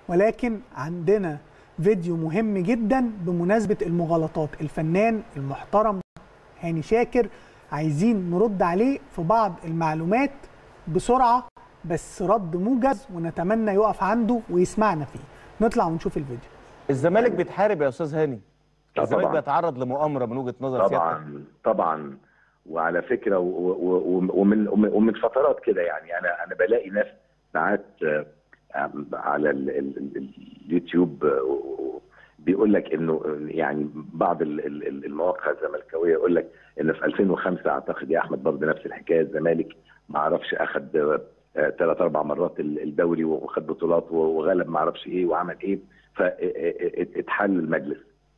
ولكن عندنا فيديو مهم جدا بمناسبه المغالطات الفنان المحترم هاني شاكر عايزين نرد عليه في بعض المعلومات بسرعه بس رد موجز ونتمنى يقف عنده ويسمعنا فيه نطلع ونشوف الفيديو الزمالك بيتحارب يا استاذ هاني آه الزمالك طبعاً. بيتعرض لمؤامره من وجهه نظر سيادتك طبعا طبعا وعلى فكره و- و- و- ومن ومن- ومن فترات كده يعني انا انا بلاقي ناس ساعات آه، آم، على ال- ال- ال- اليوتيوب آه، و- و- بيقول لك انه يعني بعض ال- ال- ال- المواقع الزملكاويه يقول لك ان في 2005 اعتقد يا احمد برضه نفس الحكايه الزمالك ما اعرفش اخذ ثلاث اربع مرات ال- الدوري وخد بطولات وغلب ما اعرفش ايه وعمل ايه فاتحل المجلس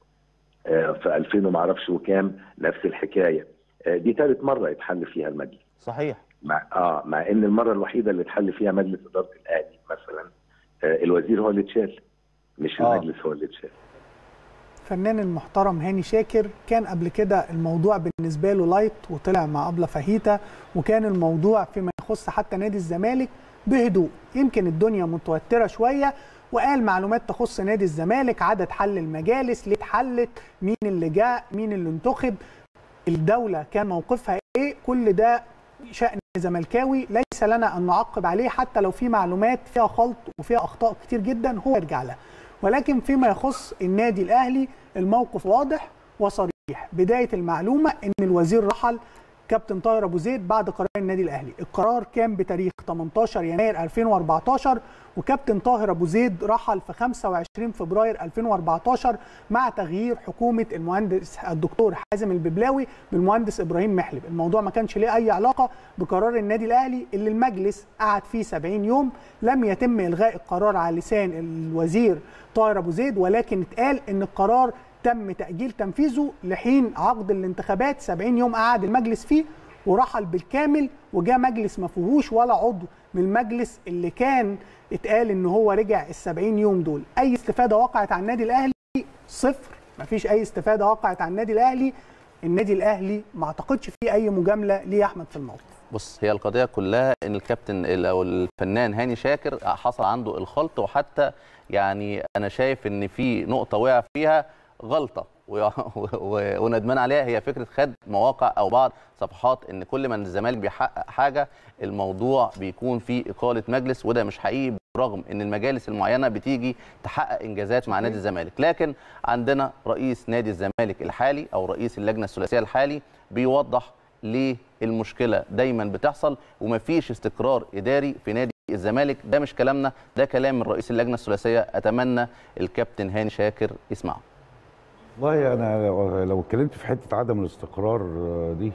آه، في 2000 وما اعرفش وكام نفس الحكايه آه، دي ثالث مره يتحل فيها المجلس صحيح مع اه مع ان المره الوحيده اللي اتحل فيها مجلس اداره الاهلي مثلا آه، الوزير هو اللي اتشال مش آه. المجلس هو اللي اتشال الفنان المحترم هاني شاكر كان قبل كده الموضوع بالنسبه له لايت وطلع مع ابله فاهيتا وكان الموضوع فيما يخص حتى نادي الزمالك بهدوء يمكن الدنيا متوتره شويه وقال معلومات تخص نادي الزمالك عدد حل المجالس ليه اتحلت مين اللي جاء مين اللي انتخب الدوله كان موقفها ايه كل ده شأن زملكاوي ليس لنا ان نعقب عليه حتى لو في معلومات فيها خلط وفيها اخطاء كتير جدا هو يرجع لها ولكن فيما يخص النادي الاهلي الموقف واضح وصريح بدايه المعلومه ان الوزير رحل كابتن طاهر ابو زيد بعد قرار النادي الاهلي القرار كان بتاريخ 18 يناير 2014 وكابتن طاهر ابو زيد رحل في 25 فبراير 2014 مع تغيير حكومه المهندس الدكتور حازم الببلاوي بالمهندس ابراهيم محلب الموضوع ما كانش ليه اي علاقه بقرار النادي الاهلي اللي المجلس قعد فيه 70 يوم لم يتم الغاء القرار على لسان الوزير طاهر ابو زيد ولكن اتقال ان القرار تم تاجيل تنفيذه لحين عقد الانتخابات 70 يوم قعد المجلس فيه ورحل بالكامل وجاء مجلس ما فيهوش ولا عضو من المجلس اللي كان اتقال ان هو رجع ال 70 يوم دول اي استفاده وقعت على النادي الاهلي صفر مفيش اي استفاده وقعت على النادي الاهلي النادي الاهلي ما اعتقدش فيه اي مجامله ليه يا احمد في الموقف بص هي القضيه كلها ان الكابتن ال- او الفنان هاني شاكر حصل عنده الخلط وحتى يعني انا شايف ان في نقطه وقع فيها غلطه و- و- وندمان عليها هي فكره خد مواقع او بعض صفحات ان كل ما الزمالك بيحقق حاجه الموضوع بيكون فيه اقاله مجلس وده مش حقيقي برغم ان المجالس المعينه بتيجي تحقق انجازات مع نادي الزمالك لكن عندنا رئيس نادي الزمالك الحالي او رئيس اللجنه الثلاثيه الحالي بيوضح ليه المشكله دايما بتحصل ومفيش استقرار اداري في نادي الزمالك ده مش كلامنا ده كلام من رئيس اللجنه الثلاثيه اتمنى الكابتن هاني شاكر يسمعه والله انا لو- لو اتكلمت في حته عدم الاستقرار آه، دي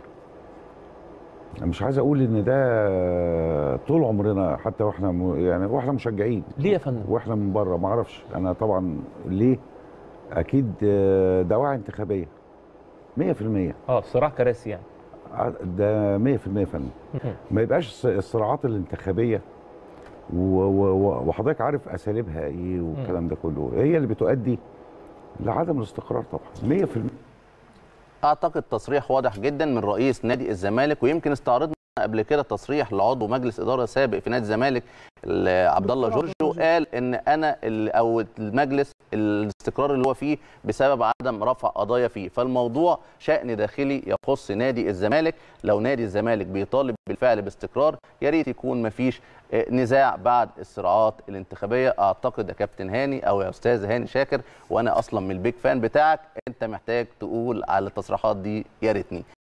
أنا مش عايز اقول ان ده طول عمرنا حتى واحنا م- يعني واحنا مشجعين ليه يا فندم؟ واحنا من بره ما اعرفش انا طبعا ليه اكيد آه، دواعي انتخابيه 100% اه صراع كراسي يعني ع- ده 100% فن ما يبقاش الص- الصراعات الانتخابيه و- و- و- وحضرتك عارف اساليبها ايه والكلام ده كله هي اللي بتؤدي لعدم الاستقرار طبعا 100% اعتقد تصريح واضح جدا من رئيس نادي الزمالك ويمكن استعرضنا قبل كده تصريح لعضو مجلس اداره سابق في نادي الزمالك ال- عبد الله جورجيو قال ان انا ال- او المجلس الاستقرار اللي هو فيه بسبب عدم رفع قضايا فيه فالموضوع شان داخلي يخص نادي الزمالك لو نادي الزمالك بيطالب بالفعل باستقرار يا ريت يكون مفيش آه، نزاع بعد الصراعات الانتخابيه اعتقد يا كابتن هاني او يا استاذ هاني شاكر وانا اصلا من البيج فان بتاعك انت محتاج تقول على التصريحات دي يا ريتني